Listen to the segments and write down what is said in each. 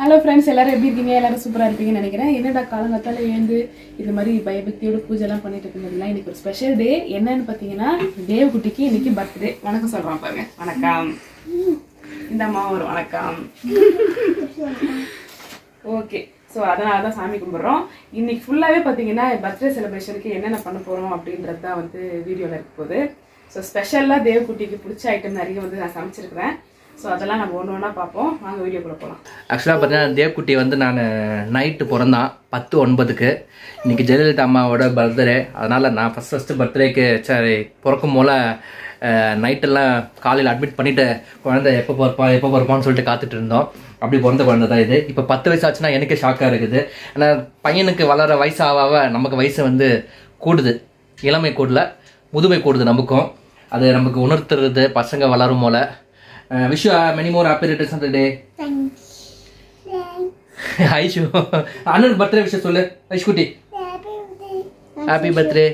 Hello friends எல்லாரும் எப்படி இருக்கீங்க எல்லாரும் சூப்பராக இருப்பீங்கன்னு நினைக்கிறேன் என்னடா காலங்காத்தால எழுந்து இது மாதிரி பயபக்தியோட பூஜைலாம் பண்ணிட்டு இருந்ததுலாம் இன்னைக்கு ஒரு ஸ்பெஷல் டே என்னன்னு பார்த்தீங்கன்னா தேவ் குட்டிக்கு இன்னைக்கு பர்த்டே வணக்கம் சொல்கிறான் பாருங்க வணக்கம் இந்த அம்மா ஒரு வணக்கம் ஓகே ஸோ அதனால தான் சாமி கும்பிட்றோம் இன்னைக்கு ஃபுல்லாகவே பார்த்தீங்கன்னா பர்த்டே செலிப்ரேஷனுக்கு என்னென்ன பண்ண போகிறோம் அப்படின்றது தான் வந்து வீடியோவில் இருக்க போகுது ஸோ ஸ்பெஷலாக தேவக்குட்டிக்கு பிடிச்ச ஐட்டம் நிறைய வந்து நான் சமைச்சிருக்கிறேன் ஸோ அதெல்லாம் நம்ம ஒன்று ஒன்றா பார்ப்போம் வாங்க வீடியோக்குள்ளே போகலாம் ஆக்சுவலாக பார்த்தீங்கன்னா தேவ்குட்டி வந்து நான் நைட்டு பிறந்தான் பத்து ஒன்பதுக்கு இன்னைக்கு ஜெயலலிதா அம்மாவோட பர்த்டே அதனால் நான் ஃபஸ்ட் ஃபஸ்ட்டு பர்த்டேக்கு சரி பிறக்கும் போல் நைட்டெல்லாம் காலையில் அட்மிட் பண்ணிவிட்டு குழந்தை எப்போ பிறப்பா எப்போ பிறப்பான்னு சொல்லிட்டு காத்துட்டு இருந்தோம் அப்படி பிறந்த குழந்தை தான் இது இப்போ பத்து வயசு ஆச்சுன்னா எனக்கே ஷாக்காக இருக்குது ஏன்னா பையனுக்கு வளர வயசு ஆக ஆக நமக்கு வயசு வந்து கூடுது இளமை கூடல முதுமை கூடுது நமக்கும் அது நமக்கு உணர்த்துறது பசங்க வளரும் போல wish many more happy returns of the day Aishu அண்ணன் பர்த்டே விஷயம் சொல்லு ஐஷ் குட்டி ஹாப்பி பர்த்டே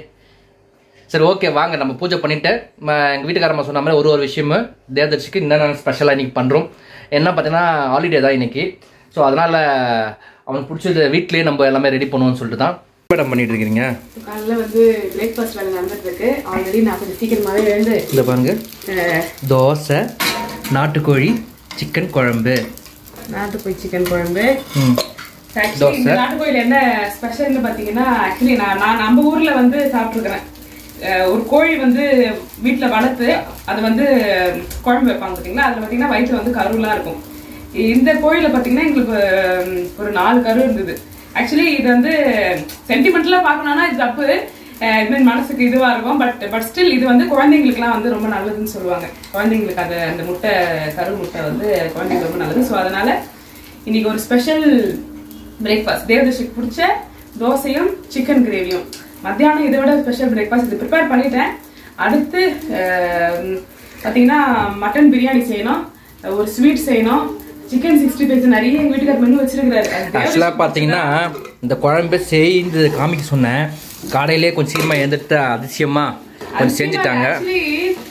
சரி ஓகே வாங்க நம்ம பூஜை பண்ணிட்டு ம- எங்க வீட்டுக்காரம்மா சொன்ன மாதிரி ஒரு ஒரு விஷயமும் தேவதர்ஷிக்கு என்னென்ன ஸ்பெஷலாக இன்னைக்கு பண்ணுறோம் என்ன பார்த்தீங்கன்னா ஹாலிடே தான் இன்னைக்கு ஸோ அதனால அவனுக்கு பிடிச்சது வீட்லயே நம்ம எல்லாமே ரெடி பண்ணுவோம்னு சொல்லிட்டு தான் மேடம் பண்ணிட்டு இருக்கீங்க காலையில் வந்து பிரேக்ஃபாஸ்ட் வேலை நடந்துட்டு இருக்கு ஆல்ரெடி நான் கொஞ்சம் சீக்கிரமாகவே எழுந்து இந்த பாருங்க அஹ், தோசை நாட்டுக்கோழி சிக்கன் குழம்பு நாட்டுக்கோழி சிக்கன் குழம்பு ம் ஆக்சுவலி இந்த நாட்டுக்கோயில் என்ன ஸ்பெஷல்னு பார்த்தீங்கன்னா ஆக்சுவலி நான் நான் நம்ம ஊரில் வந்து சாப்பிட்ருக்கிறேன் ஒரு கோழி வந்து வீட்டில் வளர்த்து அது வந்து குழம்பு வைப்பாங்க பார்த்தீங்களா அதில் பார்த்தீங்கன்னா வயிற்று வந்து கருலாம் இருக்கும் இந்த கோழியில் பார்த்தீங்கன்னா எங்களுக்கு உம், ஒரு நாலு கரு இருந்தது ஆக்சுவலி இது வந்து சென்டிமெண்டலாக பார்க்கணும்னா இது தப்பு அஹ் இது மாதிரி மனசுக்கு இதுவாக இருக்கும் பட் பட் ஸ்டில் இது வந்து குழந்தைங்களுக்குலாம் வந்து ரொம்ப நல்லதுன்னு சொல்லுவாங்க குழந்தைங்களுக்கு அது அந்த முட்டை கரு முட்டை வந்து குழந்தைங்களுக்கு ரொம்ப நல்லது ஸோ அதனால இன்னைக்கு ஒரு ஸ்பெஷல் பிரேக்ஃபாஸ்ட் தேவதர்ஷிக்கு பிடிச்ச தோசையும் சிக்கன் கிரேவியும் மத்தியானம் இதை விட ஸ்பெஷல் பிரேக்ஃபாஸ்ட் இது ப்ரிப்பேர் பண்ணிட்டேன் அடுத்து அஹ், பார்த்தீங்கன்னா மட்டன் பிரியாணி செய்யணும் ஒரு ஸ்வீட் செய்யணும் சிக்கன் சிக்ஸ்டி ஃபைவ் நிறைய எங்கள் வீட்டுக்கார் மெனு வச்சிருக்கிறாரு அது தேவதர்ஷிக்கு ஆக்சுவலாக பார்த்தீங்கன்னா இந்த குழம்பு செய்து காமிக்க சொன்னேன் காலையிலே கொஞ்சம் சீக்கிரமாக எழுந்துட்டு அதிசயமாக கொஞ்சம் செஞ்சுட்டாங்க Actually,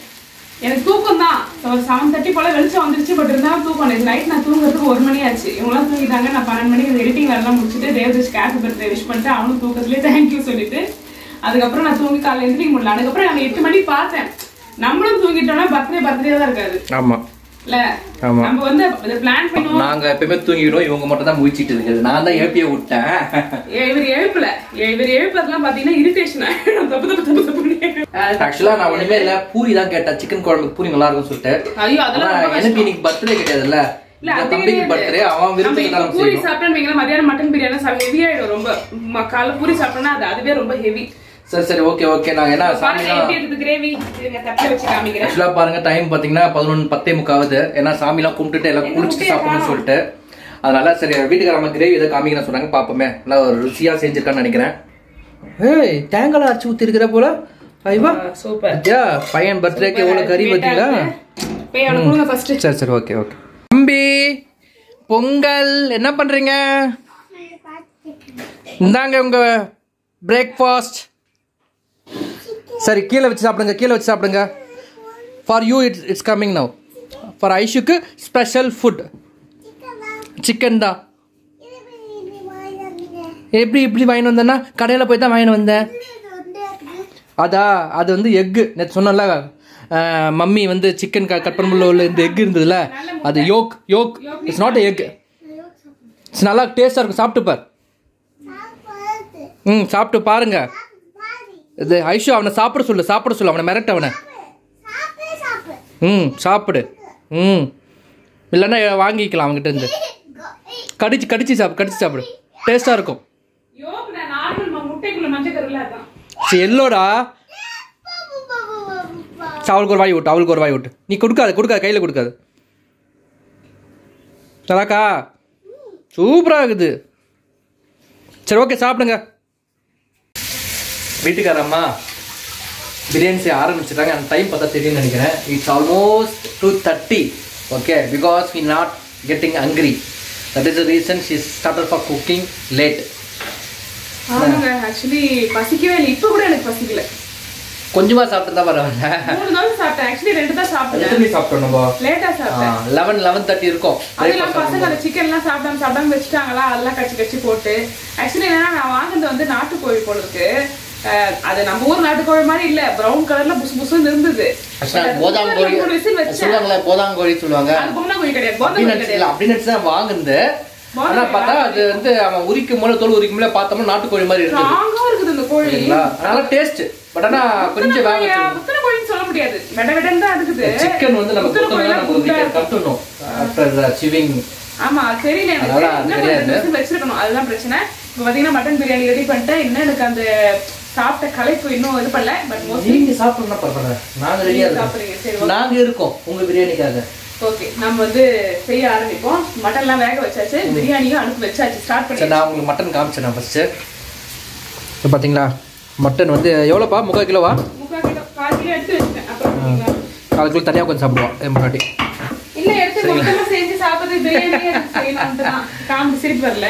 எனக்கு தூக்கம் தான் ஒரு செவன் தேர்ட்டி போல வெளிச்சம் வந்துருச்சு பட் இருந்தாலும் தூக்கம் எனக்கு நைட் நான் தூங்குறதுக்கு ஒரு மணி ஆச்சு இவங்களாம் தூங்கிட்டாங்க நான் பன்னெண்டு மணிக்கு எடிட்டிங் வேலைலாம் முடிச்சுட்டு தேவதேஷ் ஹாப்பி பர்த்டே விஷ் பண்ணிட்டு அவனும் தூக்கத்துலேயே தேங்க்யூ சொல்லிட்டு அதுக்கப்புறம் நான் தூங்கி காலையில் எந்திரிக்க முடியல அதுக்கப்புறம் நான் எட்டு மணிக்கு பார்த்தேன் நம்மளும் தூங்கிட்டோம்னா பர்த்டே பர்த்டே தான் இருக்காது ஆமாம் இல்ல ஆமா. நம்ம வந்து இதை பிளான் பண்ணுவோம் நாங்கள் எப்பயுமே தூங்கிடுவோம் இவங்க மட்டும் தான் முழிச்சிட்டு இருக்குது நான் தான் ஏப்பியை விட்டேன் இவர் எழுப்புல இவர் எழுப்புறதுலாம் பாத்தீங்கன்னா இரிட்டேஷன் ஆயிடும் தப்பு தப்பு தப்பு தப்பு ஆக்சுவலாக நான் ஒன்றுமே இல்லை பூரி தான் கேட்டேன் சிக்கன் குழம்பு பூரி நல்லா இருக்கும்னு சொல்லிட்டு ஐயோ அதெல்லாம் ஆனா, ரொம்ப எனக்கு இன்னைக்கு பர்த்டே கிடையாதுல்ல இல்ல, இந்த அது தம்பிக்கு கிடையாது. பர்த்டே அவன் நம்ம விருப்பத்துக்கு இப்ப தான் பூரி செய்யணும் சாப்பிட்டோம்னு வைங்களேன், மத்தியானம் மட்டன் பிரியாணி சாப்பிட ஹெவி ஆயிடும் ரொம்ப ம- காலைல பூரி சாப்பிட்டோம்னா அது அதுவே ரொம்ப ஹெவி சரி சரி ஓகே ஓகே நாங்கள் என்ன பாருங்க சாமிலாம் எப்படி இருக்குது கிரேவி இருங்க தட்டில வச்சு காமிக்கிறேன் ஆக்சுவலாக பாருங்க டைம் பார்த்தீங்கன்னா பதினொன்று பத்தே முக்காவது ஏன்னா சாமிலாம் கும்பிட்டுட்டு எல்லாம் குளிச்சுட்டு சாப்பிடணும்னு சொல்லிட்டு அதனால சரி வீட்டுக்காரம்மா கிரேவி எதை காமிக்கிறேன் சொன்னாங்க பார்ப்போமே நல்லா ஒரு ருசியாக செஞ்சிருக்கான்னு நினைக்கிறேன் ஏய் தேங்காய் அரைச்சி ஊற்றி இருக்கிற போல ஐவா சூப்பர் ஐயா பையன் பர்த்டேக்கு எவ்வளோ கறி பார்த்தீங்களா போய் அவனை கொடுங்க ஃபர்ஸ்ட் சரி சரி ஓகே ஓகே தம்பி பொங்கல் என்ன பண்ணுறீங்க இந்தாங்க உங்க பிரேக்ஃபாஸ்ட் சரி கீழே வச்சு சாப்பிடுங்க கீழே வச்சு சாப்பிடுங்க for you it's it's coming now for ஐஷுக்கு ஸ்பெஷல் ஃபுட் சிக்கன் தான் எப்படி இப்படி வாங்கிட்டு வந்தேன்னா கடையில் போய் தான் வாங்கிட்டு வந்தேன் அதா அது வந்து எக்கு நேற்று சொன்னல மம்மி வந்து சிக்கன் கட் பண்ணும்போது உள்ள இந்த எக் இருந்ததுல அது yolk yolk it's not egg it's நல்லா டேஸ்டாக இருக்கும் சாப்பிட்டு பார் ம் சாப்பிட்டு பாருங்க இது ஐஷு அவனை சாப்பிட சொல்லு சாப்பிட சொல்லு அவனை மிரட்டு அவனை ம் சாப்பிடு ம் இல்லைன்னா வாங்கிக்கலாம் அவங்ககிட்ட இருந்து கடிச்சு கடிச்சு சாப்பிடு கடிச்சு சாப்பிடு டேஸ்டாக இருக்கும் யோக் நான் நார்மல் முட்டைக்குள்ள மஞ்சள் கருல அதான் சரி எல்லோடா சரி, அவளுக்கு ஒரு வாய் விட்டு அவளுக்கு ஒரு வாய் விட்டு நீ கொடுக்காது கொடுக்காது கையில் கொடுக்காது நல்லாக்கா சூப்பராக இருக்குது சரி ஓகே சாப்பிடுங்க வீட்டுக்காரம்மா பிரியாணி செய்ய ஆரம்பிச்சிட்டாங்க அந்த டைம் பார்த்தா தெரியும்னு நினைக்கிறேன் it's almost two thirty okay because we not getting hungry that is the reason she starter for cooking late ஆமாங்க ஆக்சுவலி பசிக்கவே இல்லை இப்போ கூட எனக்கு பசிக்கல கொஞ்சமாக சாப்பிட்டு தான் பரவாயில்ல மூணு தடவை சாப்பிட்டேன் ஆக்சுவலி ரெண்டு தான் சாப்பிட்டேன் எத்தனை சாப்பிட்டோம் நம்ம லேட்டா சாப்பிட்டேன் சாப்பிட்டேன் லெவன் லெவன் தேர்ட்டி இருக்கும் அது இல்லாம பசங்க அந்த சிக்கன் எல்லாம் சாப்பிடாம சாப்பிடாம வச்சுட்டாங்களா அதெல்லாம் கச்சி கச்சி போட்டு ஆக்சுவலி என்னன்னா நான் வாங்குனது வந்து நாட்டுக்கோழி போல இருக்கு அஹ் அது நம்ம ஊர் நாட்டுக்கோழி மாதிரி இல்ல பிரவுன் கலர்ல புசு புசுன்னு இருந்தது போதாங்கோழி மூணு விசில் வச்சேன் சொல்லுவாங்களே போதாங்கோழி சொல்லுவாங்க அது பொம்னாக்கோழி கிடையாது அப்படி போதாங்கோழி நினைச்சு கிடையாது இல்ல, அப்படி நினைச்சு தான் வாங்குனது ஆனா பார்த்தா அது வந்து அவன் உரிக்கும் போல தோல் உரிக்கும் போல பார்த்தோம்னா நாட்டுக்கோழி மாதிரி இருக்குது ஸ்ட்ராங்கா இருக்குது இந்த கோழி சரிங்களா அதனால டேஸ்ட் பட் ஆனா கொஞ்சம் வேக கோழியா? முத்தின கோழின்னு சொல்ல முடியாது வெட வெடன்னு தான் இருக்குது சிக்கன் வந்து நம்ம முத்தின குத்தணும் கோழிலாம் நம்ம குண்டா வீட்டுல கட்டணும் ஆஃப்டர் சிவிங் ஆமா அது தெரியல எனக்கு அதனால அது இன்னும் தெரியாது. கொஞ்சம் விசில் வச்சிருக்கணும் அதுதான் பிரச்சனை இப்போ பாத்தீங்கன்னா மட்டன் பிரியாணி ரெடி பண்ணிட்டேன் இன்னும் எனக்கு அந்த சாப்பிட்ட களைப்பு இன்னும் இது பண்ணல பட் மோஸ்ட்லி நீங்க சாப்பிடணும் பரவாயில்ல நாங்க ரெடியா இருக்கோம் சாப்பிடுறீங்க சரி நாங்க இருக்கோம் உங்க பிரியாணிக்காக ஓகே நம்ம வந்து செய்ய ஆரம்பிப்போம் மட்டன்லாம் வேக வச்சாச்சு பிரியாணியும் அடுப்பு வச்சாச்சு ஸ்டார்ட் பண்ணி சரி நான் உங்களுக்கு மட்டன் காமிச்சேன் ஃபர்ஸ்ட் இப்போ பார்த்தீங்களா மட்டன் வந்து எவ்வளோப்பா முக்கால் கிலோவா முக்கால் கிலோ கால் கிலோ எடுத்து வச்சுட்டேன் அப்புறம் பண்ணிக்கலாம். கால் கிலோ தனியாக கொஞ்சம் சாப்பிடுவோம் என் முன்னாடி இல்ல எடுத்து மொத்தமா செஞ்சு சாப்பிடுறது பிரியாணி அதுக்கு செய்யணும்னு தான் காமெடி சிரிப்பு வரல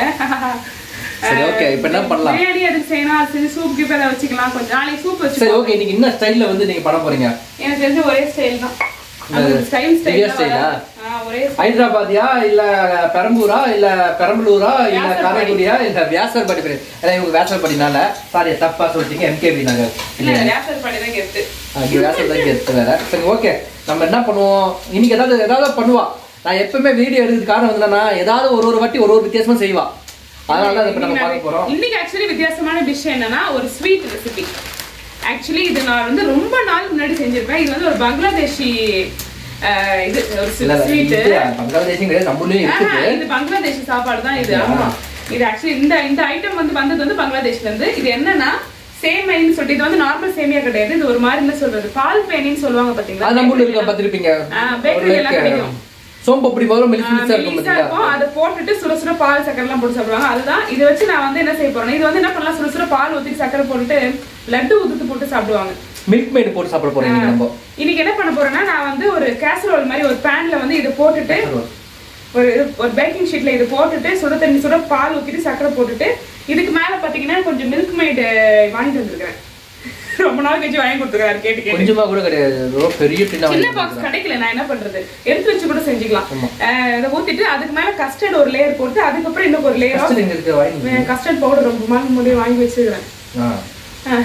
சரி ஓகே இப்போ என்ன பண்ணலாம் பிரியாணி அதுக்கு செய்யணும் அது செஞ்சு சூப் கீப் அதை வச்சுக்கலாம் கொஞ்சம் நாளைக்கு சூப் சரி வச்சுக்கலாம் ஓகே இன்னைக்கு என்ன ஸ்டைலில் வந்து நீங்கள் பண்ண போறீங்க எனக்கு தெரிஞ்ச ஒரே ஸ்டைல் தான் அது ஸ்டைல் திவ்யா ஸ்டைல் style-ஆ? ஒரே ஹைதராபாத்தியா இல்ல பெரம்பூரா இல்ல பெரம்பலூரா இல்ல வியாசர்பாடி. காரைக்குடியா இல்ல வியாசர்பாடி பேரு ஏன்னா இவங்க வியாசர்பாடினால சாரி தப்பா சொல்லிட்டீங்க எம்கேபி நாங்க இல்ல நேசர் பாடி தான் கெத்து அங்கே வியாசர் தான் எடுத்து வேற சரி ஓகே நம்ம என்ன பண்ணுவோம் இன்னைக்கு ஏதாவது ஏதாவது பண்ணுவா நான் எப்பவுமே வீடியோ எடுக்கிறதுக்கு காரணம் வந்து என்னன்னா ஏதாவது ஒரு ஒரு வாட்டி ஒரு ஒரு வித்தியாசமா செய்வா அதனால தான் இப்போ நம்ம பார்க்க போறோம் இன்னைக்கு ஆக்சுவலி வித்தியாசமான டிஷ் என்னன்னா ஒரு ஸ்வீட் ரெசிபி ஆக்சுவலி இது நான் வந்து ரொம்ப நாள் முன்னாடி செஞ்சிருப்பேன் இது வந்து ஒரு பங்களாதேஷி அஹ், இது ஒரு இல்ல இல்ல, ஸ்வீட் இது பங்களாதேஷும் கிடையாது நம்மளையும் இருக்குது இது பங்களாதேஷி சாப்பாடு தான் இது ஆமா இது ஆக்சுவலி இந்த இந்த ஐட்டம் வந்து வந்தது வந்து பங்களாதேஷ்ல இருந்து இது என்னன்னா சேமைன்னு சொல்லிட்டு இது வந்து நார்மல் சேமியா கிடையாது இது ஒரு மாதிரி என்ன சொல்றது பால் பேனின்னு சொல்லுவாங்க பாத்தீங்களா அது நம்ம ஊர்ல இருக்க பார்த்துருப்பீங்க ஆ, bakery எல்லாம் கிடைக்கும். சோம்பப்படி முதல்ல மில்க் மில்ஸா இருக்கும் மெலிசா பார்த்தீங்களா இருக்கும் அதை போட்டுட்டு சுட சுட பால் சக்கரை எல்லாம் போட்டு சாப்பிடுவாங்க அதுதான் இதை வச்சு நான் வந்து என்ன செய்ய போறேன் இது வந்து என்ன பண்ணலாம் சுட சுட பால் ஊத்தி சக்கரை போட்டுட்டு லட்டு உதுத்து போட்டு சாப்பிடுவாங்க மில்க் மேட் போட்டு சாப்பிட போறீங்க நம்ம இன்னைக்கு என்ன பண்ண போறேன்னா நான் வந்து ஒரு கேசரோல் மாதிரி ஒரு பேன்ல வந்து இதை போட்டுட்டு ஒரு இது- ஒரு பேக்கிங் ஷீட்ல இது போட்டுட்டு சுட தண்ணி சுட பால் ஊத்திட்டு சக்கரை போட்டுட்டு இதுக்கு மேல பாத்தீங்கன்னா கொஞ்சம் மில்க் மேட் வாங்கிட்டு வந்திருக்கேன் ரொம்ப நாள் கழிச்சு வாங்கி கொடுத்துருக்காரு கேட்டு கேட்டு கொஞ்சமா கூட கிடையாது ரொம்ப பெரிய டின்னா சின்ன பாக்ஸ் கிடைக்கல நான் என்ன பண்றது எடுத்து வச்சு கூட செஞ்சுக்கலாம் அஹ் இதை ஊத்திட்டு அதுக்கு மேல கஸ்டர்ட் ஒரு லேயர் போட்டு அதுக்கப்புறம் இன்னும் ஒரு லேயர் ஃபர்ஸ்ட் நீங்க இருக்க வாங்கி கஸ்டர்ட் பவுடர் ரொம்ப நாள் முன்னாடி வாங்கி வச்சிருக்கிறேன் ஆ அஹ்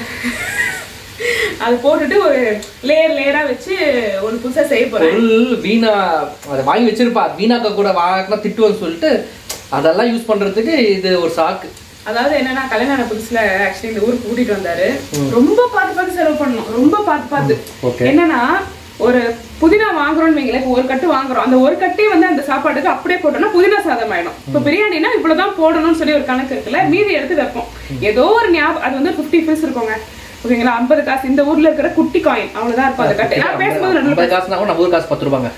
அது போட்டுட்டு ஒரு லேயர் லேயரா வச்சு ஒரு புதுசா செய்ய போறேன் பொருள் வீணா அதை வாங்கி வச்சிருப்பா வீணாக்க கூட வாங்கினா திட்டுவோம்னு சொல்லிட்டு அதெல்லாம் யூஸ் பண்றதுக்கு இது ஒரு சாக்கு அதாவது என்னன்னா கல்யாணம் ஆன புதுசுல ஆக்சுவலி இந்த ஊருக்கு கூட்டிட்டு வந்தாரு ரொம்ப பார்த்து பார்த்து செலவு பண்ணணும் ரொம்ப பார்த்து பார்த்து ஓகே என்னன்னா ஒரு புதினா வாங்குறோம்னு வைங்களேன் இப்போ ஒரு கட்டு வாங்குறோம் அந்த ஒரு கட்டே வந்து அந்த சாப்பாட்டுக்கு அப்படியே போட்டோம்னா புதினா சாதம் ஆயிடும் இப்போ பிரியாணினா இவ்வளவுதான் போடணும்னு சொல்லி ஒரு கணக்கு இருக்குல்ல மீதி எடுத்து வைப்போம் ஏதோ ஒரு ஞாபகம் அது வந்து ஃபிஃப்டி பீஸ் இருக்குங்க ஓகேங்களா ஐம்பது காசு இந்த ஊர்ல இருக்கிற குட்டி காயின் அவ்வளவுதான் இருக்கும் அந்த கட்டு நான் பேசும்போது நடுவுல ஐம்பது காசுனா கூட நம்ம ஊர் காசு பத்து ரூபாங்க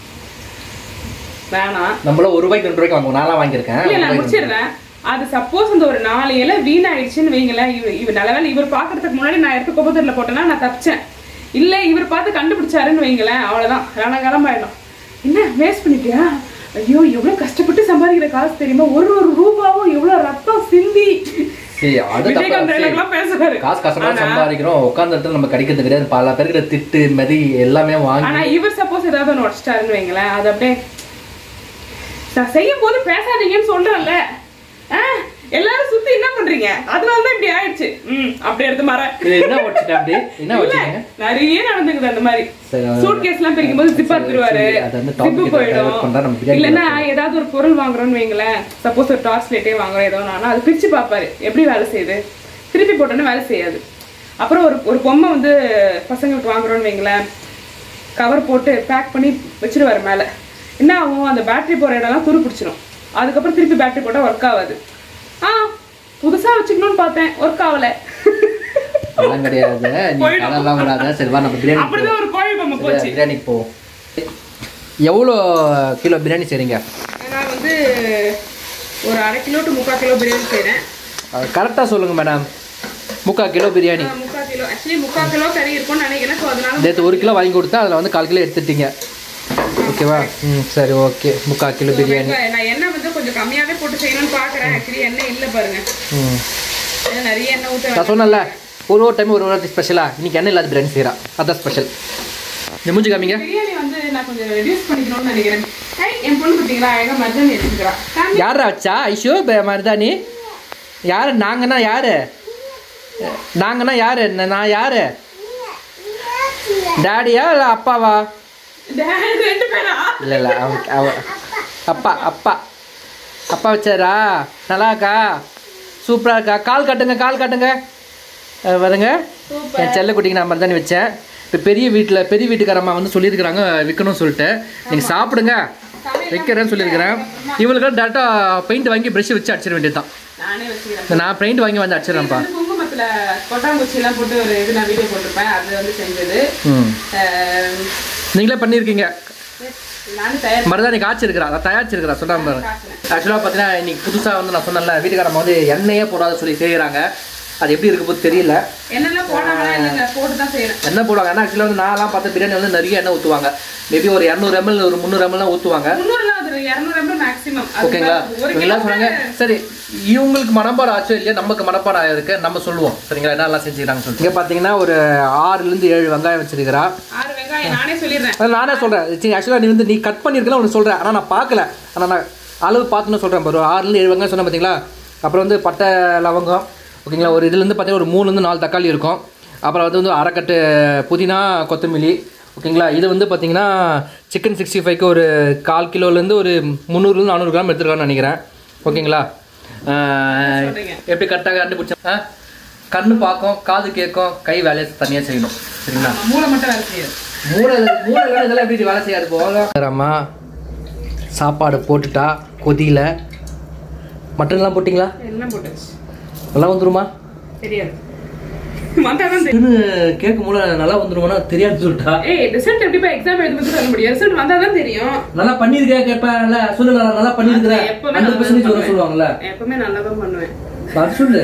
வேணாம் நம்மள ஒரு ரூபாய்க்கு ரெண்டு ரூபாய்க்கு வாங்குவோம் நான்லாம் வாங்கியிருக்கேன் இல்ல நான் முடிச்சிடுறேன் அது சப்போஸ் இந்த ஒரு நாலு இலை வீணாயிடுச்சுன்னு வைங்களேன் இவர் இவர் நல்ல வேளை இவர் பாக்குறதுக்கு முன்னாடி நான் எடுத்து குப்பத்தூர்ல போட்டேன்னா நான் தப்பிச்சேன் இல்ல இவர் பார்த்து கண்டுபிடிச்சாருன்னு வைங்களேன் அவ்வளவுதான் ரணகலம் ஆயிடும் என்ன வேஸ்ட் பண்ணிட்டியா ஐயோ எவ்வளவு கஷ்டப்பட்டு சம்பாதிக்கிற காசு தெரியுமா ஒரு ஒரு ரூபாவும் எவ்வளவு ரத்தம் சிந்தி சரி அது விஜயகாந்த் தப்பா dialogue எல்லாம் பேசுறாரு காசு கஷ்டமா சம்பாதிக்கிறோம் உட்கார்ந்த இடத்துல நம்ம கிடைக்கிறது கிடையாது பல பேருக்கு திட்டு மெதி எல்லாமே வாங்கி ஆனா இவர் சப்போஸ் ஏதாவது ஒன்று உடச்சிட்டாருன்னு வைங்களேன் அது அப்படியே நான் செய்யும் போது பேசாதீங்கன்னு சொல்றேன்ல ஆ, எல்லாரும் சுத்தி என்ன பண்றீங்க அதனால தான் இப்படி ஆயிடுச்சு ம் அப்படி எடுத்து மர இது என்ன வச்சுட்டேன் அப்படி என்ன வச்சுட்டீங்க நிறைய நடந்துக்குது அந்த மாதிரி சரி, அது- சூட் கேஸ் எல்லாம் பிரிக்கும் போது ஜிப் எடுத்துருவாரு சரி, அது வந்து topic ஜிப்பு இதை போயிடும் divert பண்றா, நம்ம பிரியாணி இல்லைன்னா ஏதாவது ஒரு பொருள் வாங்குறோம்னு வைங்களேன் சப்போஸ் ஒரு டார்ச் லைட்டே வாங்குறோம் ஏதோ ஒன்று அது பிரிச்சு பார்ப்பாரு எப்படி வேலை செய்யுது திருப்பி போட்டோன்னா வேலை செய்யாது அப்புறம் ஒரு ஒரு பொம்மை வந்து பசங்களுக்கு வாங்குறோம்னு வைங்களேன் கவர் போட்டு பேக் பண்ணி வச்சிருவாரு மேலே என்ன ஆகும் அந்த பேட்டரி போகிற இடம்லாம் துரு பிடிச்சிரும் அதுக்கப்புறம் திருப்பி பேட்டரி போட்டால் ஒர்க் ஆகாது ஆ புதுசாக வச்சுக்கணும்னு பார்த்தேன் ஒர்க் ஆகலை அதெல்லாம் கிடையாது நீ அதெல்லாம் விடாத சரி வா நம்ம பிரியாணி அப்படிதான் ஒரு கோழி பொம்மை போச்சு சரி, பிரியாணிக்கு போவோம் எவ்வளோ கிலோ பிரியாணி செய்றீங்க நான் வந்து ஒரு அரை கிலோ டு முக்கால் கிலோ பிரியாணி செய்கிறேன் கரெக்டாக சொல்லுங்க மேடம் முக்கால் கிலோ பிரியாணி முக்கால் கிலோ ஆக்சுவலி முக்கால் கிலோ கறி இருக்கும்னு நினைக்கிறேன் ஸோ அதனால நேற்று ஒரு கிலோ வாங்கி கொடுத்தா அதில் வந்து கால் கிலோ எடுத்துட்டீங்க ஓகேவா ம் சரி ஓகே முக்கால் கிலோ பிரியாணி வெங்காயம் நான் எண்ணெய் வந்து கொஞ்சம் கம்மியாவே போட்டு செய்யணும்னு பார்க்குறேன் ஆக்சுவலி எண்ணெய் இல்லை பாருங்க ம் ஏன்னா நிறைய எண்ணெய் ஊற்ற நான் சொன்னேன்ல ஒரு ஒரு டைம் ஒரு ஒரு ஸ்பெஷலாக இன்னைக்கு எண்ணெய் இல்லாத பிரியாணி செய்கிறா அதான் ஸ்பெஷல் இந்த மூஞ்சி காமிங்க பிரியாணி வந்து நான் கொஞ்சம் ரெடியூஸ் பண்ணிக்கணும்னு நினைக்கிறேன் ஐ, என் பொண்ணு பார்த்தீங்களா அழகா மருதாணி எடுத்துக்கிறா காமி யாரா வச்சா ஐஷோ ப- மருதாணி யாரு நாங்கன்னா யாரு நாங்கன்னா யாரு ந- நான் யாரு டாடியா இல்லை அப்பாவா டேடி ரெண்டு பேரா இல்லை இல்லை அவ அவ அப்பா அப்பா அப்பா வச்சாரா நல்லா இருக்கா சூப்பராக இருக்கா கால் காட்டுங்க கால் காட்டுங்க அஹ் வருங்க என் செல்லக்குட்டிக்கு நான் மருதாணி வச்சேன் இப்போ பெரிய வீட்டில் பெரிய வீட்டுக்காரம்மா வந்து சொல்லியிருக்கிறாங்க விற்கணும்னு சொல்லிட்டு நீங்கள் சாப்பிடுங்க வைக்கிறேன்னு சொல்லியிருக்கிறேன் இவங்களுக்கு டேரெக்டாக பெயிண்ட் வாங்கி ப்ரஷ் வச்சு அடிச்சிட வேண்டியது தான் நானே வச்சுக்கிறேன் நான் பெயிண்ட் வாங்கி வந்து அடிச்சிடறேன்ப்பா வந்து குங்குமத்துல கொட்டாங்குச்சி எல்லாம் போட்டு ஒரு இது நான் வீடியோ போட்டிருப்பேன் அது வந்து செஞ்சது ம் அஹ், நீங்களே பண்ணியிருக்கீங்க yes, நானும் தயார் மருதாணி காய்ச்சிருக்கிறா அதை தயாரிச்சிருக்கிறா சொல்லாம பாருங்க காசுனேன் ஆக்சுவலாக பார்த்தீங்கன்னா இன்னைக்கு புதுசாக வந்து நான் சொன்னேன்ல வீட்டுக்காரம்மா வந்து எண்ணெயே போடாத சொல்லி செய்கிறாங்க அது எப்படி இருக்க போது தெரியல என்னெல்லாம் போடாமலாம் இல்லைங்க போட்டு தான் செய்யறேன் எண்ணெய் போடுவாங்க ஏன்னா ஆக்சுவலாக வந்து நான்லாம் பார்த்த பிரியாணி வந்து நிறைய எண்ணெய் ஊற்றுவாங்க மேபி ஒரு இரநூறு எம்எல் ஒரு முந்நூறு எம்எல்லாம் ஊற்றுவாங்க முந்நூறுலாம் அது இரநூறு எம்எல் மேக்ஸிமம் ஓகேங்களா ஒரு இவங்க கிலோ எல்லாம் சொன்னாங்க சரி இவங்களுக்கு மனப்பாடம் ஆச்சோ இல்லையா நமக்கு மனப்பாடம் ஆயிருக்கு நம்ம சொல்லுவோம் சரிங்களா என்னெல்லாம் செஞ்சுக்கிறாங்க சொல்லிட்டு இங்கே பார்த்தீங்கன்னா ஒரு ஆறுலேருந்து ஏழு வெங்காயம் வச்சிருக்கிறா ஆறு வெங்காயம் நானே சொல்லிடுறேன் அது நானே சொல்கிறேன் சரி ஆக்சுவலாக நீ வந்து நீ கட் பண்ணியிருக்கலாம் உனக்கு சொல்கிறேன் ஆனால் நான் பார்க்கல ஆனால் நான் அளவு பார்த்துன்னு சொல்கிறேன் பாரு ஆறுலேருந்து ஏழு வெங்காயம் சொன்னேன் பார்த்தீங்களா அப்புறம் வந்து பட்டை லவங்கம் ஓகேங்களா ஒரு இதுலேருந்து பார்த்தீங்கன்னா ஒரு மூணுலேருந்து நாலு தக்காளி இருக்கும் அப்புறம் அது வந்து அரைக்கட்டு புதினா கொத்தமல்லி ஓகேங்களா இது வந்து பார்த்தீங்கன்னா சிக்கன் சிக்ஸ்டி ஃபைவ்க்கு ஒரு கால் கிலோலேருந்து ஒரு முந்நூறுலேருந்து நானூறு கிராம் எடுத்துருக்கான்னு நினைக்கிறேன் ஓகேங்களா ஆஹ், சொல்றீங்க. எப்படி கரெக்டாக கண்டுபிடிச்சேன் ஆ? கண்ணு பார்க்கும் காது கேட்கும் கை வேலையை தனியாக செய்யணும் சரிங்களா நம்ம மூளை மட்டும் வேலை செய்யுது மூளை மூளை வேலை இதெல்லாம் எப்படி வேலை செய்யாது போக அம்மா சாப்பாடு போட்டுட்டா கொதியில் மட்டன்லாம் போட்டிங்களா எல்லாம் போட்டுச்சு நல்லா வந்துருமா தெரியாது வந்தாதான் தெரியும் இதுன்னு கேட்கும் போல நல்லா வந்துருமானா தெரியாது சொல்லிட்டா ஏய் ரிசல்ட் எப்படி போய் எக்ஸாம் எழுதும்போது சொல்ல முடியும் ரிசல்ட் வந்தாதான் தெரியும் நல்லா பண்ணியிருக்கேன் கேட்பேன்ல சொல்லு நல்லா நல்லா பண்ணியிருக்கிறேன் எப்பவுமே ஹண்ட்ரட் நல்லா பர்சன்டேஜ் பண்ணுவேன். சொல்லுவாங்கல்ல எப்பவுமே நல்லா தான் பண்ணுவேன் அது சொல்லு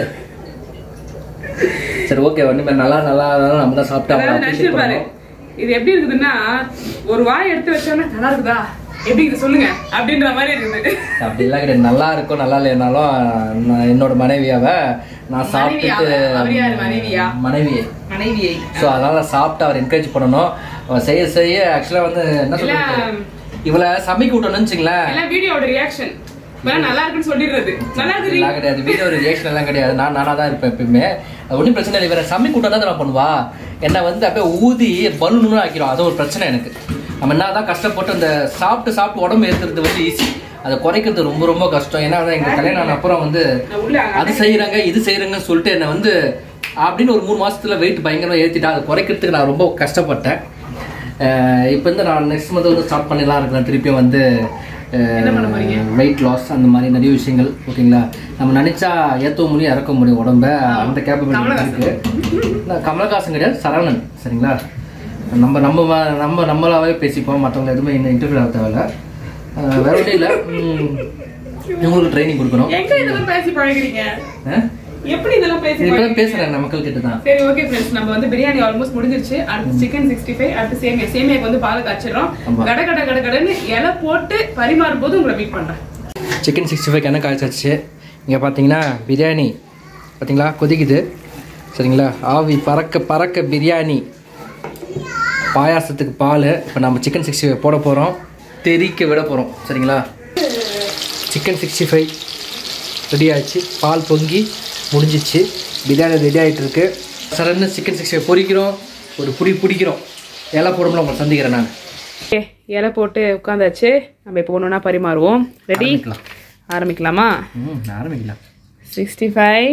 சரி ஓகே ஒன்றுமே நல்லா நல்லா நல்லா நம்ம தான் சாப்பிட்டு அவங்க அதாவது appreciate நினைச்சு பாரு பண்ணுவோம். இது எப்படி இருக்குதுன்னா ஒரு வாய் எடுத்து வச்சோன்னா நல்லா இருக்குதா எப்படி இது சொல்லுங்க அப்படின்ற மாதிரி இருக்குது அப்படிலாம் கிடையாது நல்லா இருக்கும் நல்லா இல்லைனாலும் நான் என்னோட மனைவியாவ நான் சாப்பிட்டுட்டு மனைவியாவ? அவர் யாரு, மனைவியா? மனைவியை மனைவியை ஸோ அதனால சாப்பிட்டு அவர் என்கரேஜ் பண்ணணும் அவர் செய்ய செய்ய ஆக்சுவலாக வந்து என்ன இல்ல சொல்றது இவளை சமைக்க விட்டோம்னு வச்சுங்களேன் எல்லாம் வீடியோட ரியாக்ஷன் இப்பெல்லாம் நல்லா இருக்குன்னு சொல்லிடுறது நல்லா இருக்குது எல்லாம் கிடையாது வீடியோ ரியாக்ஷன் எல்லாம் கிடையாது நான் நானாக தான் இருப்பேன் எப்பயுமே அது ஒன்றும் பிரச்சனை இல்லை இவரை சமைக்க விட்டா தான் பண்ணுவா என்னை வந்து அப்படியே ஊதி பலூன்னு ஆக்கிடும் அது ஒரு பிரச்சனை எனக்கு நம்ம என்ன தான் கஷ்டப்பட்டு அந்த சாப்பிட்டு சாப்பிட்டு உடம்பு ஏற்றுறது வந்து ஈஸி அதை குறைக்கிறது ரொம்ப ரொம்ப கஷ்டம் ஏன்னா வந்து எங்கள் கல்யாணம் ஆன அப்புறம் வந்து நான் உள்ள அது செய்யறாங்க இது செய்யறாங்கன்னு சொல்லிட்டு என்னை வந்து அப்படின்னு ஒரு மூணு மாசத்துல வெயிட் பயங்கரமா ஏத்திட்டா அதை குறைக்கிறதுக்கு நான் ரொம்ப கஷ்டப்பட்டேன் அஹ் இப்போ வந்து நான் நெக்ஸ்ட் மந்த் வந்து ஸ்டார்ட் பண்ணிடலாம் இருக்கிறேன் திருப்பியும் வந்து என்ன பண்ண போறீங்க? வெயிட் லாஸ் அந்த மாதிரி நிறைய விஷயங்கள் ஓகேங்களா நம்ம நினைச்சா ஏற்ற முடியும் இறக்க முடியும் உடம்ப அந்த கேப்பபிலிட்டி இருக்கு நான் கமலஹாசன் கிடையாது சரவணன் சரிங்களா நம்ம நம்ம வ- நம்ம நம்மளாவே பேசிப்போம் மற்றவங்க எதுவுமே இன்னும் இன்டர்வியூ ஆக தேவையில்ல அஹ் வேற ஒன்றும் இல்லை இவங்களுக்கு ட்ரைனிங் கொடுக்கணும் எங்க இதெல்லாம் பேசி பழகுறீங்க அஹ் எப்படி இதெல்லாம் பேசி இப்பதான் பழகுறீங்க? பேசுறேன் நான் மக்கள் கிட்ட தான் சரி ஓகே ஃப்ரெண்ட்ஸ் நம்ம வந்து பிரியாணி ஆல்மோஸ்ட் முடிஞ்சிருச்சு அடுத்து சிக்கன் சிக்ஸ்டி ஃபைவ் அடுத்து சேமியா சேமியாக்கு வந்து பால் காய்ச்சிடுறோம் ஆமா. கட கட கட கடன்னு இலை போட்டு பரிமாறும் போது உங்களை மீட் பண்றேன் சிக்கன் சிக்ஸ்டி ஃபைவ் என்ன காய்ச்சாச்சு இங்கே பார்த்தீங்கன்னா பிரியாணி பார்த்தீங்களா கொதிக்குது சரிங்களா ஆவி பறக்க பறக்க பிரியாணி பாயாசத்துக்கு பால் இப்போ நம்ம சிக்கன் சிக்ஸ்டி ஃபைவ் போட போகிறோம் தெறிக்க விட போகிறோம் சரிங்களா சிக்கன் சிக்ஸ்டி ஃபைவ் ரெடி ஆயிடுச்சு பால் பொங்கி முடிஞ்சிச்சு பிரியாணி ரெடி ஆகிட்டு இருக்கு சரன்னு சிக்கன் சிக்ஸ்டி ஃபைவ் பொரிக்கிறோம் ஒரு புடி பிடிக்கிறோம் இலை போடும்போது உங்களை சந்திக்கிறேன் நான் ஓகே இலை போட்டு உட்காந்தாச்சு நம்ம இப்போ ஒன்று ஒன்றா பரிமாறுவோம் ரெடி ஆரம்பிக்கலாம். ஆரம்பிக்கலாமா ம் ஆரம்பிக்கலாம் சிக்ஸ்டி ஃபைவ்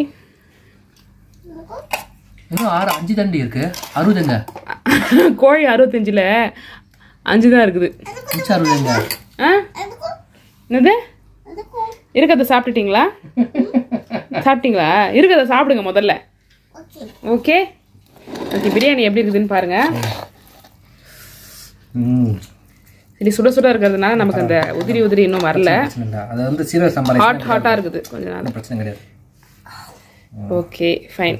இன்னும் ஆறு அஞ்சு தண்டி இருக்கு அறுபதுங்க கோழி அறுபத்தஞ்சில் அஞ்சு தான் இருக்குது மிச்சம் அறுபதுங்க ஆ என்னது இருக்கதை சாப்பிட்டுட்டீங்களா சாப்பிட்டீங்களா இருக்கதை சாப்பிடுங்க முதல்ல ஓகே ஓகே பிரியாணி எப்படி இருக்குதுன்னு பாருங்க ம் சரி சுட சுட இருக்கிறதுனால நமக்கு அந்த உதிரி உதிரி இன்னும் வரல பிரச்சனை இல்லை அது வந்து சீரக சம்பா ஹாட் ஹாட்டாக இருக்குது கொஞ்ச நாள் பிரச்சனை கிடையாது ஓகே ஃபைன்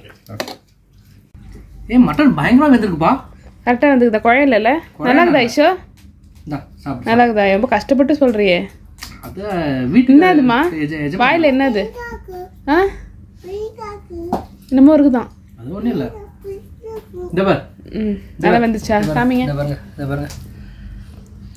ஏ மட்டன் பயங்கரமா வெந்திருக்குப்பா கரெக்டாக வந்து இந்த குழையில நல்லா இருக்குதா ஐஷோ இந்தா சாப்பிடு நல்லா இருக்குதா ரொம்ப கஷ்டப்பட்டு சொல்றியே அது வீட்டுக்கு என்னதுமா எஜ- எஜ- வாயில் என்னது ஆ என்னமோ இருக்குதான் அது ஒண்ணும் இல்லை இந்த பார் ம் நல்லா வந்துச்சா காமிங்க இந்த பாருங்க இந்த பாருங்க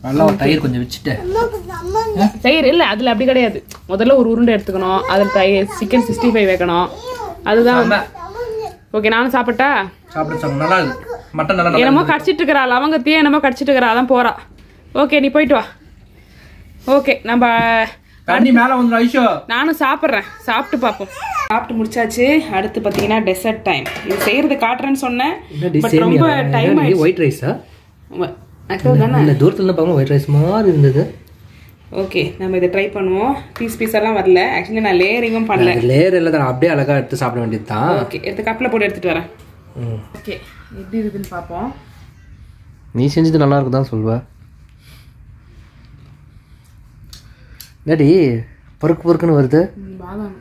நல்லா ஒரு தயிர் கொஞ்சம் வச்சுட்டு தயிர் இல்லை அதில் அப்படி கிடையாது முதல்ல ஒரு உருண்டை எடுத்துக்கணும் அதில் தயிர் சிக்கன் சிக்ஸ்டி ஃபைவ் வைக்கணும் அதுதான் ஓகே நானும் சாப்பிட்டா சாப்பிட சாப்பிட நல்லா இருக்கு மட்டன் நல்லா நல்லா என்னமோ கடிச்சிட்டு இருக்கிறா லவங்கத்தையே என்னமோ கடிச்சிட்டு இருக்கிறா அதான் போறா ஓகே நீ போயிட்டு வா ஓகே நம்ம தண்ணி மேலே வந்துடும் ஐஷோ நானும் சாப்பிட்றேன் சாப்பிட்டு பார்ப்போம் சாப்பிட்டு முடிச்சாச்சு அடுத்து பார்த்தீங்கன்னா டெசர்ட் டைம் இது செய்யறது காட்டுறேன்னு சொன்னேன் பட் ரொம்ப டைம் ஆயிடுச்சு ஒயிட் ரைஸா actual தானே இல்லை தூரத்துல இருந்து பார்க்கணும் ஒயிட் ரைஸ் மாதிரி இருந்தது ஓகே நம்ம இதை ட்ரை பண்ணுவோம் பீஸ் பீஸ் எல்லாம் வரல ஆக்சுவலி நான் லேயரிங்கும் பண்ணல லேயர் இல்லை தான் அப்படியே அழகா எடுத்து சாப்பிட வேண்டியது தான் ஓகே எடுத்து கப்பில் போட்டு எடுத்துட்டு வரேன் ஓகே எப்படி இருக்குதுன்னு பார்ப்போம் நீ செஞ்சது நல்லா இருக்கு தான் சொல்வ என்னடி பொறுக்கு பொறுக்குன்னு வருது ம், பாதாம்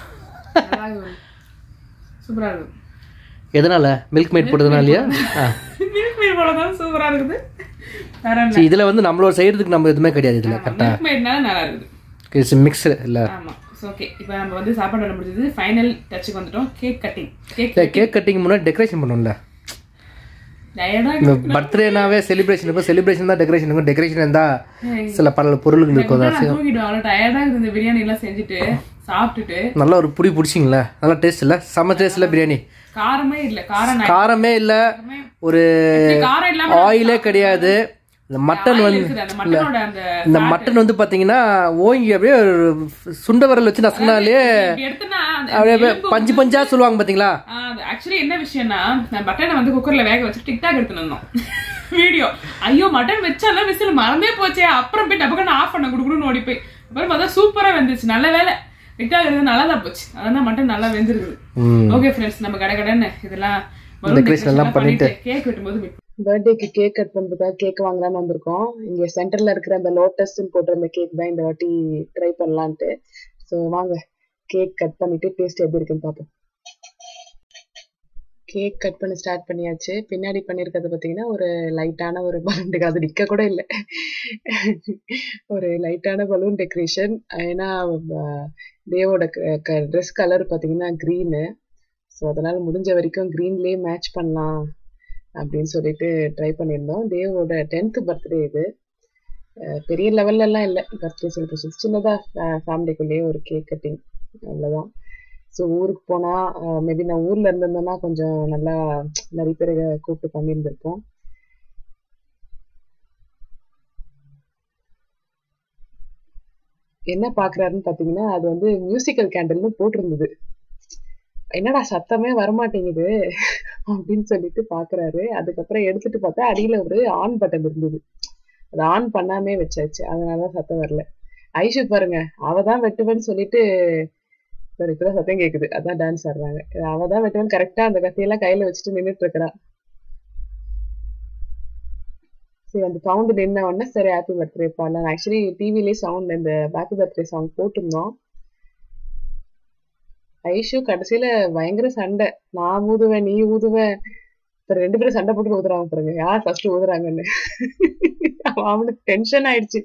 சூப்பராக இருக்குது எதனால மில்க் மேட் போட்டதுனாலயா ஆ மில்க் மேட் போல தான் சூப்பராக இருக்குது வேற சரி இதில் வந்து நம்மளோட செய்யறதுக்கு நம்ம எதுவுமே கிடையாது இதில் கரெக்டாக மில்க் மேட்னால நல்லா இருக்குது இட்ஸ் மிக்ஸ்டு இல்லை ஆமா ஓகே இப்போ நம்ம வந்து சாப்பாடு வேலை முடிஞ்சது ஃபைனல் டச்சுக்கு வந்துட்டோம் கேக் கட்டிங் கேக் இல்லை கேக் கட்டிங் முன்னாடி டெக்கரேஷன் பண்ணும்ல டயர்டா இந்த பர்த்டேனாவே செலிப்ரேஷன் இருக்கும் செலிப்ரேஷன் தான் டெக்கரேஷன் இருக்கும் டெக்கரேஷன் இருந்தால் சில பல பொருள்கள் இருக்கும் நான் தூங்கிடுவோம் அவ்வளோ டயர்டா இருக்குது இந்த பிரியாணி எல்லாம் செஞ்சுட்டு சாப்பிட்டுட்டு நல்லா ஒரு புடி பிடிச்சிங்களா நல்லா டேஸ்ட் இல்லை செம்ம டேஸ்ட் இல்லை பிரியாணி காரமே இல்ல காரம் நான் காரமே இல்லை ஒரு காரம் இல்லாம ஆயிலே கிடையாது இந்த மட்டன் வந்து இருக்குது அந்த மட்டனோட அந்த இந்த மட்டன் வந்து பாத்தீங்கன்னா ஓங்கி அப்படியே ஒரு சுண்ட விரல் வச்சு நசுனாலே இப்படி எடுத்தனா அந்த அப்படியே அப்படியே பஞ்சு பஞ்சா சொல்லுவாங்க பாத்தீங்களா ஆக்சுவலி என்ன விஷயம்னா நான் மட்டனை வந்து குக்கர்ல வேக வச்சு டிக்டாக் எடுத்துட்டு இருந்தோம் வீடியோ ஐயோ மட்டன் வச்சாலும் விசில் மறந்தே போச்சே அப்புறம் போய் டபக்குன்னு ஆஃப் பண்ண குடுக்குடுன்னு ஓடி போய் அப்புறம் பார்த்தா சூப்பரா வெந்துச்சு நல்ல வேலை டிக்டாக் எடுத்து நல்லா தான் போச்சு அதான் மட்டன் நல்லா வெந்திருக்குது ம். ஓகே ஃப்ரெண்ட்ஸ் நம்ம கடை கடைன்னு இதெல்லாம் Decoration எல்லாம் பண்ணிட்டு. கேக் வெட்டும்போது பர்த்டேக்கு கேக் கட் பண்றதுக்காக கேக் வாங்கலாம்னு வந்திருக்கோம் இங்க சென்டர்ல இருக்கிற அந்த லோட்டஸ் போட்டிருந்த கேக் தான் இந்த வாட்டி ட்ரை பண்ணலான்ட்டு ஸோ வாங்க கேக் கட் பண்ணிட்டு டேஸ்ட் எப்படி இருக்குன்னு பார்ப்போம் கேக் கட் பண்ண ஸ்டார்ட் பண்ணியாச்சு பின்னாடி பண்ணியிருக்கிறது பார்த்தீங்கன்னா ஒரு லைட்டான ஒரு பலூன் அது நிற்க கூட இல்லை ஒரு லைட்டான பலூன் டெக்கரேஷன் ஏன்னா அஹ், தேவோட ட்ரெஸ் கலர் பார்த்தீங்கன்னா க்ரீனு ஸோ அதனால முடிஞ்ச வரைக்கும் க்ரீன்லேயே மேட்ச் பண்ணலாம் அப்படின்னு சொல்லிட்டு ட்ரை பண்ணியிருந்தோம் தேவோட டென்த்து பர்த்டே இது அஹ், பெரிய லெவல்ல எல்லாம் இல்லை பர்த்டே செலிப்ரேஷன் சின்னதாக ஃபேமிலிக்குள்ளேயே ஒரு கேக் கட்டிங் அவ்வளோதான் ஸோ ஊருக்கு போனால் மேபி நான் ஊரில் இருந்திருந்தேன்னா கொஞ்சம் நல்லா நிறைய பேரை கூப்பிட்டு பண்ணியிருந்திருப்போம் என்ன பார்க்குறாருன்னு பார்த்தீங்கன்னா அது வந்து மியூசிக்கல் கேண்டில்னு போட்டிருந்தது என்னடா சத்தமே வரமாட்டேங்குது அப்படின்னு சொல்லிட்டு பார்க்குறாரு அதுக்கப்புறம் எடுத்துட்டு பார்த்தா அடியில் ஒரு ஆன் பட்டன் இருந்தது அது ஆன் பண்ணாமே வச்சாச்சு அதனால தான் சத்தம் வரல ஐஷு பாருங்க அவ தான் வெட்டுவேன்னு சொல்லிட்டு ஒரு இப்பதான் சத்தம் கேக்குது அதான் டான்ஸ் ஆடுறாங்க அவ தான் வெட்டுவேன் கரெக்டா அந்த கத்தியெல்லாம் கையில வச்சுட்டு நின்னுட்டு இருக்கிறா சரி அந்த சவுண்ட் நின்ன உடனே சரி ஹாப்பி பர்த்டே பாடலாம் ஆக்சுவலி டிவிலேயே சவுண்ட் இந்த ஹாப்பி பர்த்டே சாங் போட்டிருந்தோம் ஐஷு கடைசியில பயங்கர சண்டை நான் ஊதுவேன் நீ ஊதுவ இப்ப ரெண்டு பேரும் சண்டை போட்டு ஊதுறாங்க பாருங்க யார் ஃபர்ஸ்ட் ஊதுறாங்கன்னு அவன் அவனுக்கு டென்ஷன் ஆயிடுச்சு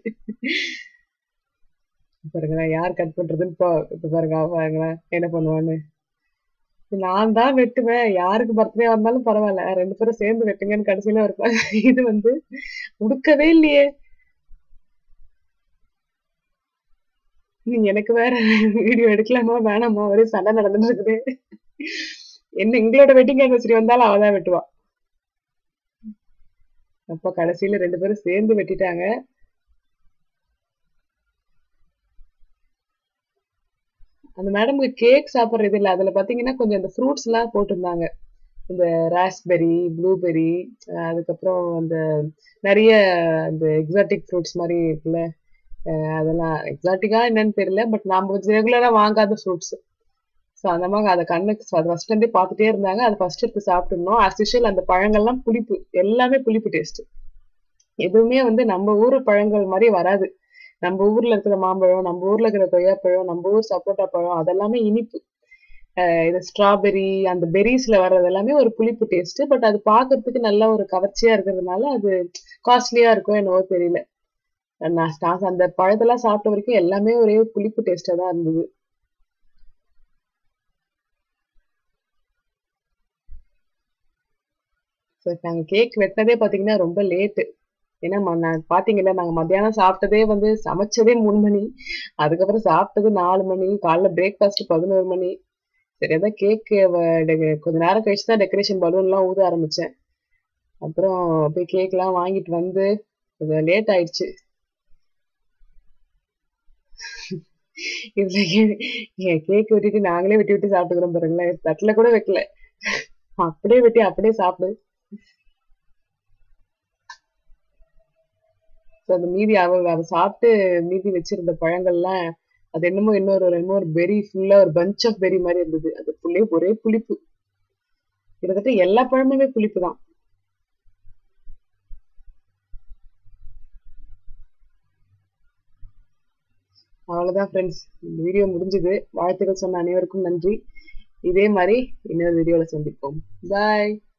பாருங்களேன் யார் கட் பண்றதுன்னு இப்போ இப்ப பாருங்க அவ பாருங்களேன் என்ன பண்ணுவான்னு நான் தான் வெட்டுவேன் யாருக்கு பர்த்டே வந்தாலும் பரவாயில்ல ரெண்டு பேரும் சேர்ந்து வெட்டுங்கன்னு கடைசியில ஒரு ப- இது வந்து உடுக்கவே இல்லையே நீ எனக்கு வேற வீடியோ எடுக்கலாமா வேணாமா ஒரே சண்டை நடந்துட்டு இருக்குது என்ன எங்களோட வெட்டிங் ஆனிவர்சரி வந்தாலும் அவ தான் வெட்டுவா அப்ப கடைசியில ரெண்டு பேரும் சேர்ந்து வெட்டிட்டாங்க அந்த மேடம்க்கு கேக் சாப்பிட்றது இல்ல அதுல பாத்தீங்கன்னா கொஞ்சம் அந்த ஃப்ரூட்ஸ் எல்லாம் போட்டிருந்தாங்க இந்த ராஸ்பெரி ப்ளூபெரி அதுக்கப்புறம் அந்த நிறைய இந்த எக்ஸாட்டிக் ஃப்ரூட்ஸ் மாதிரி இருக்குல்ல அஹ் அதெல்லாம் எக்ஸாட்டிக்கா என்னன்னு தெரியல பட் நாம ரெகுலரா வாங்காத ஃப்ரூட்ஸ் ஸோ அந்த மாதிரி அதை கண்ணுக்கு ஃபர்ஸ்ட் இருந்தே பார்த்துட்டே இருந்தாங்க அதை ஃபர்ஸ்ட் எடுத்து சாப்பிட்டுருந்தோம் as usual அந்த பழங்கள்லாம் புளிப்பு எல்லாமே புளிப்பு டேஸ்ட் எதுவுமே வந்து நம்ம ஊர் பழங்கள் மாதிரி வராது நம்ம ஊர்ல இருக்கிற மாம்பழம் நம்ம ஊர்ல இருக்கிற கொய்யாப்பழம் நம்ம ஊர் சப்போட்டா பழம் அதெல்லாமே இனிப்பு அஹ் இது ஸ்ட்ராபெரி அந்த பெரிஸ்ல வர்றது எல்லாமே ஒரு புளிப்பு டேஸ்ட் பட் அது பார்க்கிறதுக்கு நல்ல ஒரு கவர்ச்சியா இருக்கிறதுனால அது காஸ்ட்லியா இருக்கும் என்னவோ தெரியல நான் நான் அந்த பழத்தெல்லாம் சாப்பிட்ட வரைக்கும் எல்லாமே ஒரே புளிப்பு டேஸ்டா தான் இருந்தது ஸோ நாங்கள் கேக் வெட்டினதே பார்த்தீங்கன்னா ரொம்ப லேட்டு ஏன்னா ம- நான் பாத்தீங்கல்ல நாங்க மத்தியானம் சாப்பிட்டதே வந்து சமைச்சதே மூணு மணி அதுக்கப்புறம் சாப்பிட்டது நாலு மணி காலைல பிரேக்ஃபாஸ்ட் பதினோரு மணி சரி அதான் கேக் கொஞ்ச நேரம் கழிச்சு தான் டெக்கரேஷன் பலூன் எல்லாம் ஊத ஆரம்பிச்சேன் அப்புறம் போய் கேக் எல்லாம் வாங்கிட்டு வந்து கொஞ்சம் லேட் ஆயிடுச்சு இதுல கேக் வெட்டிட்டு நாங்களே வெட்டி விட்டு சாப்பிட்டுக்கிறோம் பாருங்களேன் தட்டுல கூட வைக்கல அப்படியே வெட்டி அப்படியே சாப்பிடு So, அந்த மீதி அவ அவ சாப்பிட்டு மீதி வச்சிருந்த பழங்கள்லாம் அது என்னமோ இன்னொரு ஒரு என்னமோ ஒரு பெரி ஃபுல்லா ஒரு பஞ்ச் ஆஃப் பெரி மாதிரி இருந்தது அது ஃபுல்லே ஒரே புளிப்பு கிட்டத்தட்ட எல்லா பழமுமே புளிப்பு தான் அவ்வளவுதான் ஃப்ரெண்ட்ஸ் இந்த வீடியோ முடிஞ்சது வாழ்த்துக்கள் சொன்ன அனைவருக்கும் நன்றி இதே மாதிரி இன்னொரு வீடியோல சந்திப்போம் பாய்